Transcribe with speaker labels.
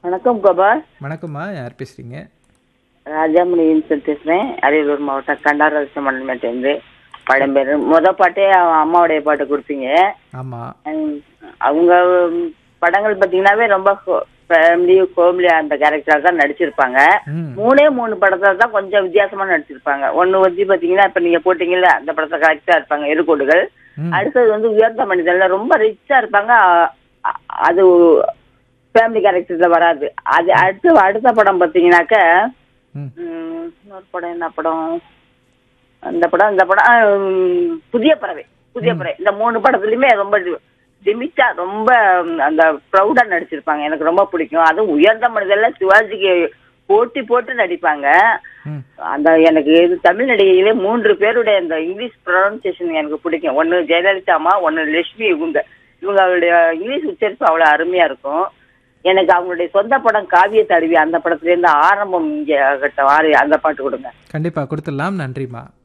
Speaker 1: வணக்கம் கோபால்
Speaker 2: வணக்கம்மா யார் பேசுறீங்க
Speaker 1: ராஜாமணி இன்சல் பேசுறேன் அரியலூர் மாவட்டம் கண்டாரரசு மண்டலமேட்டேருந்து படம் பேர் முத பாட்டே அவன் அம்மாவுடைய பாட்டு கொடுத்தீங்க
Speaker 2: ஆமா
Speaker 1: உம், அவங்க படங்கள் பார்த்தீங்கன்னாவே ரொம்ப ஃபேமிலி கோம்லி அந்த கேரக்டர் தான் நடிச்சிருப்பாங்க
Speaker 2: ம்
Speaker 1: மூணே மூணு படத்துல தான் கொஞ்சம் வித்தியாசமா நடிச்சிருப்பாங்க ஒண்ணு வந்து பாத்தீங்கன்னா இப்ப நீங்க போட்டீங்கல்ல அந்த படத்தை கரெக்டா இருப்பாங்க எருக்கோடுகள்
Speaker 2: ம்
Speaker 1: அடுத்தது வந்து உயர்ந்த மனிதன்ல ரொம்ப ரிச்சா இருப்பாங்க அ- அ- அது ஃபேமிலி கேரக்டர்ல வராது அது அடுத்து அடுத்த படம் பாத்தீங்கன்னாக்க
Speaker 2: ம்
Speaker 1: உம், இன்னொரு படம் என்ன படம் அந்த படம் இந்த படம் ஆ, உம், புதிய பறவை புதிய பறவை இந்த மூணு படத்துலயுமே ரொம்ப டிமிட்டா ரொம்ப உம், அந்த ப்ரௌடா நடிச்சிருப்பாங்க எனக்கு ரொம்ப பிடிக்கும் அதுவும் உயர்ந்த மனிதர்ல சிவாஜிக்கு போட்டி போட்டு நடிப்பாங்க
Speaker 2: ம்
Speaker 1: அந்த எனக்கு இது தமிழ் நடிகையிலே மூன்று பேருடைய அந்த இங்கிலீஷ் ப்ரொனன்சியேஷன் எனக்கு பிடிக்கும் ஒன்னு ஜெயலலிதா அம்மா ஒன்னு லட்சுமி இவங்க இவங்க அவருடைய இங்கிலீஷ் உச்சரிப்பு அவ்வளவு அருமையா இருக்கும் எனக்கு அவங்களுடைய சொந்த படம் காவிய தருவி அந்த படத்துல இருந்து ஆரம்பம் இங்க ஆகட்டும் ஆறு அந்த பாட்டு கொடுங்க
Speaker 2: கண்டிப்பா கொடுத்துடலாம் நன்றிம்மா